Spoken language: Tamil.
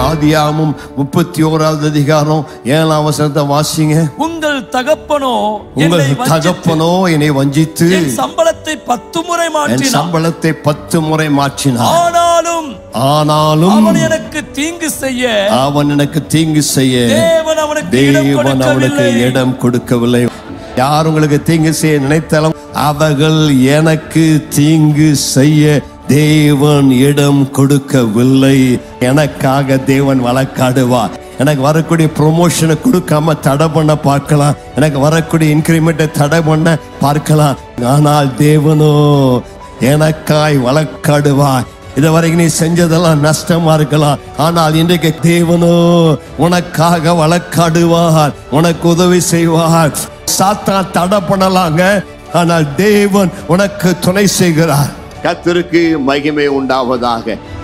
ஆதியாமும் முப்பத்தி ஓராவது அதிகாரம் ஏழாம் வசனத்தை வாசிங்க உங்கள் தகப்பனோ உங்கள் என்னை வஞ்சித்து தகப்பனோ என்னை வஞ்சித்து என் சம்பளத்தை பத்து முறை என் மாற்றினான் சம்பளத்தை பத்து முறை மாற்றினார் ஆனாலும் ஆனாலும் அவன் எனக்கு தீங்கு செய்ய அவன் எனக்கு தீங்கு செய்ய தேவன் அவனுக்கு இடம் தேவன் அவனுக்கு கொடுக்கவில்லை இடம் கொடுக்கவில்லை யார் உங்களுக்கு தீங்கு செய்ய நினைத்தாலும் அவர்கள் எனக்கு தீங்கு செய்ய தேவன் இடம் கொடுக்கவில்லை எனக்காக தேவன் வழக்காடுவார் எனக்கு வரக்கூடிய ப்ரொமோஷனை கொடுக்காம தடை பண்ண பார்க்கலாம் எனக்கு வரக்கூடிய இன்கிரிமெண்ட்டை தடை பண்ண பார்க்கலாம் ஆனால் தேவனோ எனக்காய் வழக்காடுவார் இதுவரைக்கும் நீ செஞ்சதெல்லாம் நஷ்டமா இருக்கலாம் ஆனால் இன்றைக்கு தேவனோ உனக்காக வழக்காடுவார் உனக்கு உதவி செய்வார் சாத்தான் தடை பண்ணலாங்க ஆனால் தேவன் உனக்கு துணை செய்கிறார் கத்திற்கு மகிமை உண்டாவதாக